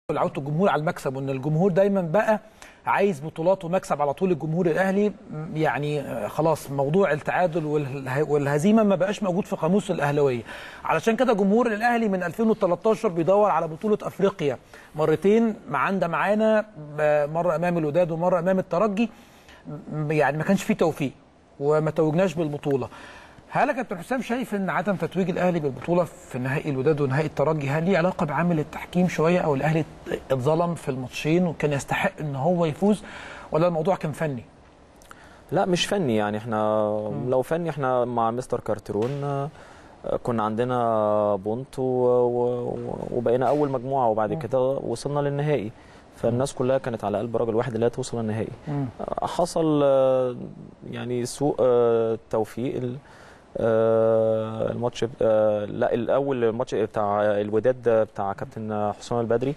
عودة الجمهور على المكسب وان الجمهور دايما بقى عايز بطولات ومكسب على طول الجمهور الاهلي يعني آه، خلاص موضوع التعادل والها- والهزيمه ما بقاش موجود في قاموس الاهلاويه علشان كده جمهور الاهلي من 2013 بيدور على بطوله افريقيا مرتين ما عندها معانا آه، مره امام الوداد ومره امام الترجي م- يعني ما كانش فيه توفيق وما توجناش بالبطوله هل يا كابتن حسام شايف ان عدم تتويج الاهلي بالبطوله في نهائي الوداد ونهائي الترجي هل ليه علاقه بعامل التحكيم شويه او الاهلي اتظلم في الماتشين وكان يستحق ان هو يفوز ولا الموضوع كان فني؟ لا مش فني يعني احنا لو فني احنا مع مستر كارترون آه، كنا عندنا بونت و- و- وبقينا اول مجموعه وبعد كده وصلنا للنهائي فالناس كلها كانت على قلب راجل واحد اللي هي توصل النهائي آه، حصل آه، يعني سوء آه، توفيق ال- آه، الماتش آه، لا الاول الماتش بتاع الوداد بتاع كابتن حسام البدري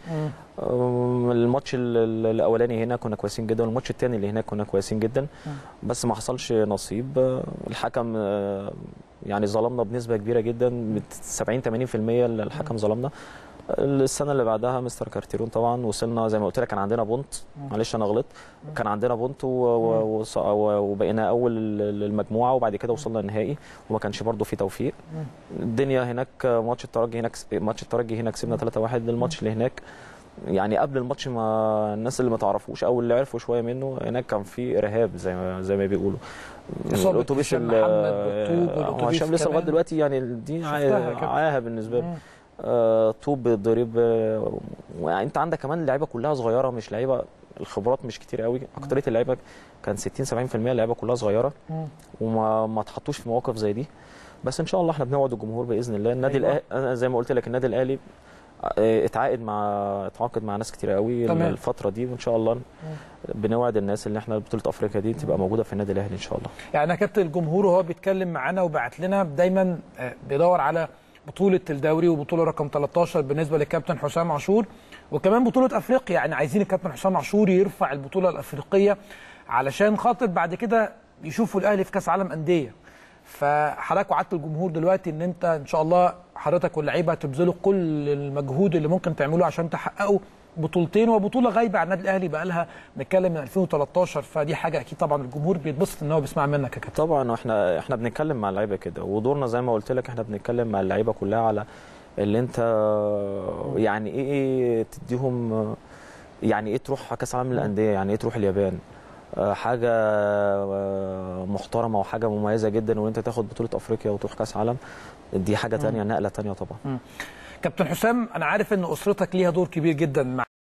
آم، الماتش ال- ال- الاولاني هنا كنا كويسين جدا والماتش الثاني اللي هناك كنا كويسين جدا بس ما حصلش نصيب آه، الحكم آه، يعني ظلمنا بنسبه كبيره جدا من 70 80% الحكم ظلمنا السنه اللي بعدها مستر كارتيرون طبعا وصلنا زي ما قلت لك كان عندنا بونت معلش انا غلطت كان عندنا بونت و- و- وص- و- وبقينا اول ال- المجموعه وبعد كده وصلنا النهائي وما كانش برضو في توفيق الدنيا هناك ماتش الترجي هناك ماتش الترجي هنا كسبنا 3-1 الماتش اللي هناك يعني قبل الماتش ما الناس اللي ما تعرفوش او اللي عرفوا شويه منه هناك كان في ارهاب زي ما زي ما بيقولوا إصابة الاتوبيس هشام ال- محمد بالطوب آه، والأتوبيس هشام لسه لغايه كمان. دلوقتي يعني دي شفتها يا عا- كابتن. عاهه بالنسبه له مم. آه، طوب ضريب آه، يعني انت عندك كمان اللعيبه كلها صغيره مش لعيبه الخبرات مش كتير قوي اكتريه اللعيبه كان 60 70% اللعيبه كلها صغيره مم. وما ما اتحطوش في مواقف زي دي بس ان شاء الله احنا بنوعد الجمهور باذن الله النادي أيوة. الاهلي انا زي ما قلت لك النادي الاهلي آه، اتعاقد مع اتعاقد مع ناس كتير قوي تمام. الفتره دي وان شاء الله بنوعد الناس اللي احنا بطوله افريقيا دي تبقى موجوده في النادي الاهلي ان شاء الله يعني انا كابتن الجمهور وهو بيتكلم معانا وبعت لنا دايما آه، بيدور على بطوله الدوري وبطوله رقم 13 بالنسبه للكابتن حسام عاشور وكمان بطوله افريقيا يعني عايزين الكابتن حسام عاشور يرفع البطوله الافريقيه علشان خاطر بعد كده يشوفوا الاهلي في كاس عالم انديه فحضرتك وعدت الجمهور دلوقتي ان انت ان شاء الله حضرتك واللعيبه هتبذلوا كل المجهود اللي ممكن تعملوه عشان تحققوا بطولتين وبطوله غايبه عن النادي الاهلي بقى لها نتكلم من 2013 فدي حاجه اكيد طبعا الجمهور بيتبسط ان هو بيسمع منك يا كابتن طبعا احنا احنا بنتكلم مع اللعيبه كده ودورنا زي ما قلت لك احنا بنتكلم مع اللعيبه كلها على اللي انت يعني ايه ايه تديهم يعني ايه تروح كاس عالم للانديه يعني ايه تروح اليابان آه، حاجه آه، محترمه وحاجه مميزه جدا وان انت تاخد بطوله افريقيا وتروح كاس عالم دي حاجه تانية نقله تانية طبعا كابتن حسام انا عارف ان اسرتك ليها دور كبير جدا مع